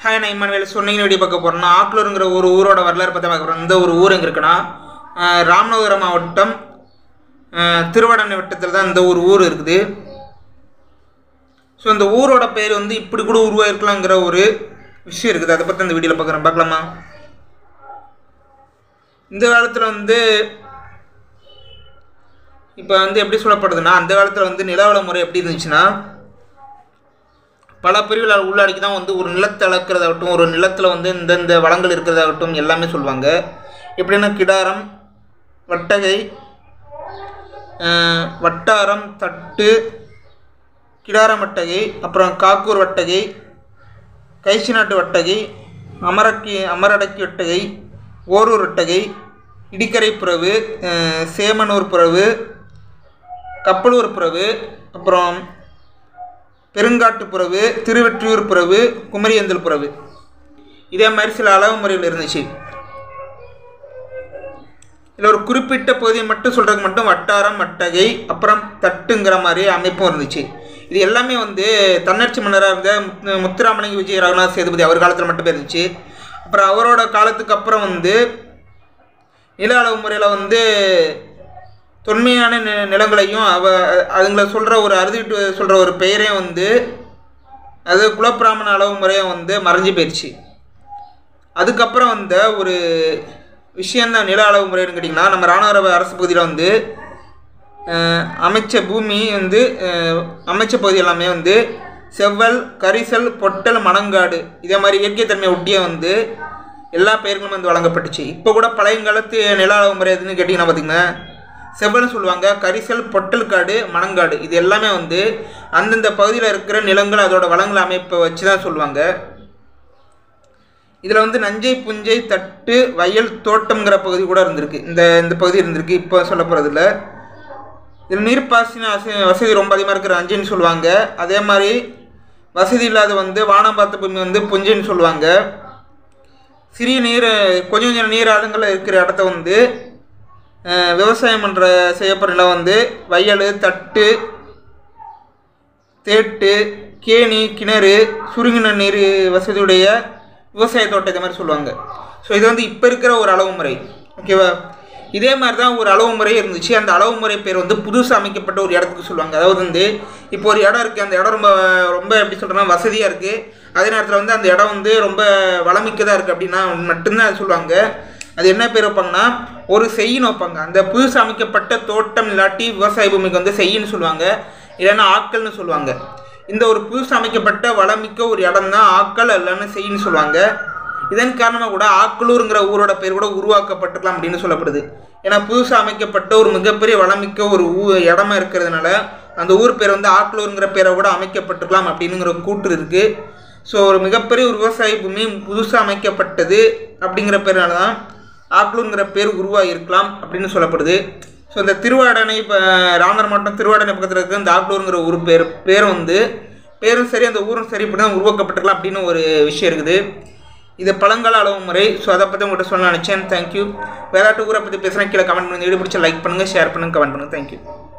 hi நான் Emmanuel சொன்னீங்க video பார்க்க போகிறோம்னா ஆக்லூருங்கிற ஒரு ஊரோட வரலாறு பற்றி பார்க்க போகிறோம் இந்த ஒரு ஊர் எங்கே இருக்குன்னா அஹ், ராமநாதபுரம் மாவட்டம் அஹ், திருவடனை வட்டத்தில் தான் இந்த ஒரு ஊர் இருக்குது ஸோ இந்த ஊரோட பேர் வந்து இப்படி கூட உருவாயிருக்கலாங்கிற ஒரு விஷயம் இருக்குது அதை பற்றி இந்த வீடியோவில் பார்க்குறேன் பார்க்கலாமா இந்த காலத்தில் வந்து இப்போ வந்து எப்படி சொல்லப்படுதுன்னா அந்த காலத்தில் வந்து நிலவள முறை எப்படி இருந்துச்சுன்னா பல பிரிவுகள் உள்ளடக்கி தான் வந்து ஒரு நிலத்தை அளக்கிறதாகட்டும் ஒரு நிலத்தில் வந்து இந்தந்த வளங்கள் இருக்கிறதாகட்டும் எல்லாமே சொல்லுவாங்க எப்படின்னா கிடாரம் வட்டகை அஹ், வட்டாரம் தட்டு கிடாரம் வட்டகை அப்புறம் காக்கூர் வட்டகை கைச்சி நாட்டு வட்டகை அமரக்கி அமரடக்கி வட்டகை ஓரூர் வட்டகை இடிக்கரை புறவு அஹ், சேமனூர் புறவு கப்பலூர் புறவு அப்புறம் பெருங்காட்டு புறவு திருவெற்றியூர் புறவு குமரியந்தல் புறவு இதே மாதிரி சில அளவு முறைகள் இருந்துச்சு இதில் ஒரு குறிப்பிட்ட பகுதியை மட்டும் சொல்கிறதுக்கு மட்டும் வட்டாரம் வட்டகை அப்புறம் தட்டுங்கிற மாதிரி அமைப்பும் இருந்துச்சு இது எல்லாமே வந்து தன்னர்ச்சி மன்னராக இருந்த முத்து- முத்துராமலிங்க விஜய ரகுநாத சேதுபதி அவர் காலத்தில் மட்டும் இருந்துச்சு அப்புறம் அவரோட காலத்துக்கு அப்புறம் வந்து நில அளவு முறையில் வந்து தொன்மையான நி- நிலங்களையும் அவ அதுங்களை சொல்கிற ஒரு அறுதிட்டு சொல்கிற ஒரு பெயரையும் வந்து அது குலப்பிராமண அளவு முறையும் வந்து மறைஞ்சு போயிடுச்சு அதுக்கப்புறம் வந்த ஒரு விஷயந்தான் நில அளவு முறைன்னு கேட்டிங்கன்னா நம்ம ராணுவ அரசு பகுதியில் வந்து அஹ், அமைச்ச பூமி வந்து அஹ், அமைச்ச பகுதி எல்லாமே வந்து செவ்வல் கரிசல் பொட்டல் மணங்காடு இதே மாதிரி இயற்கை தன்மை ஒட்டியே வந்து எல்லா பெயர்களும் வந்து வழங்கப்பட்டுச்சு இப்போ கூட பழையங்காலத்து நில அளவு முறை எதுன்னு கேட்டிங்கன்னா பார்த்தீங்கன்னா செவ்வல்னு சொல்லுவாங்க கரிசல் பொட்டல் காடு மணங்காடு இது எல்லாமே வந்து அந்தந்த பகுதியில் இருக்கிற நிலங்கள் அதோட வளங்கள் அமைப்பை வச்சு தான் சொல்லுவாங்க இதில் வந்து நஞ்சை புஞ்சை தட்டு வயல் தோட்டம்ங்கிற பகுதி கூட இருந்திருக்கு இந்த இந்த பகுதி இருந்திருக்கு இப்போ சொல்ல போகிறதில்ல இதில் நீர்ப்பாசன வசதி வசதி ரொம்ப அதிகமாக இருக்கிற நஞ்சைன்னு சொல்லுவாங்க அதே மாதிரி வசதி இல்லாத வந்து வானம் பார்த்த பூமி வந்து புஞ்சைன்னு சொல்லுவாங்க சிறிய நீர் கொஞ்சம் கொஞ்சம் நீர் ஆழங்களில் இருக்கிற இடத்த வந்து அஹ், விவசாயம் பண்ணுற செய்யப்படுற நிலம் வந்து வயல் தட்டு தேட்டு கேணி கிணறு சுருங்கின நீர் வசதியுடைய விவசாய தோட்டம் இந்த மாதிரி சொல்லுவாங்க ஸோ இது வந்து இப்போ இருக்கிற ஒரு அளவு முறை ஓகேவா இதே மாதிரி தான் ஒரு அளவு முறை இருந்துச்சு அந்த அளவு முறை பேர் வந்து புதுசாக அமைக்கப்பட்ட ஒரு இடத்துக்கு சொல்லுவாங்க அதாவது வந்து இப்போ ஒரு இடம் இருக்குது அந்த இடம் ரொம்ப ரொம்ப எப்படி சொல்கிறேன்னா வசதியாக இருக்குது அதே நேரத்தில் வந்து அந்த இடம் வந்து ரொம்ப வளமிக்கதாக இருக்குது அப்படின்னா மட்டும்தான் அது சொல்லுவாங்க அது என்ன பேர் வைப்பாங்கன்னா ஒரு செய்யின்னு வைப்பாங்க அந்த புதுசு அமைக்கப்பட்ட தோட்டம் இல்லாட்டி விவசாய பூமிக்கு வந்து செய்யின்னு சொல்லுவாங்க இல்லைன்னா ஆக்கள்னு சொல்லுவாங்க இந்த ஒரு புதுசு அமைக்கப்பட்ட வளமிக்க ஒரு இடம் தான் ஆக்கள் இல்லைன்னு செய்யின்னு சொல்லுவாங்க இதன் காரணமாக கூட ஆக்களூருங்கிற ஊரோட பேர் கூட உருவாக்கப்பட்டிருக்கலாம் அப்படின்னு சொல்லப்படுது ஏன்னா புதுசாக அமைக்கப்பட்ட ஒரு மிகப்பெரிய வளமிக்க ஒரு ஊ இடமா இருக்கிறதுனால அந்த ஊர் பேர் வந்து ஆக்களூருங்கிற பேரை கூட அமைக்கப்பட்டிருக்கலாம் அப்படிங்கிற கூற்று இருக்குது ஸோ ஒரு மிகப்பெரிய ஒரு விவசாய பூமி புதுசாக அமைக்கப்பட்டது அப்படிங்கிற பேரால தான் ஆக்லூருங்கிற பேர் உருவாகி இருக்கலாம் அப்படின்னு சொல்லப்படுது ஸோ இந்த திருவாடனை இப்போ ராமர் மாவட்டம் திருவாடனை பக்கத்தில் இருக்க இந்த ஆக்லூருங்கிற ஊர் பேர் பேரும் வந்து பேரும் சரி அந்த ஊரும் சரி இப்படி தான் உருவாக்கப்பட்டிருக்கலாம் அப்படின்னு ஒரு விஷயம் இருக்குது இது பழங்கால அளவு முறை ஸோ அதை பற்றி உங்கள்கிட்ட சொல்ல நினச்சேன் தேங்க்யூ வேறாட்டு ஊரை பற்றி பேசுகிறேன் கீழே கமெண்ட் பண்ணுங்கள் வீடியோ பிடிச்சா லைக் பண்ணுங்கள் ஷேர் பண்ணுங்கள் கமெண்ட் பண்ணுங்கள் தேங்க்யூ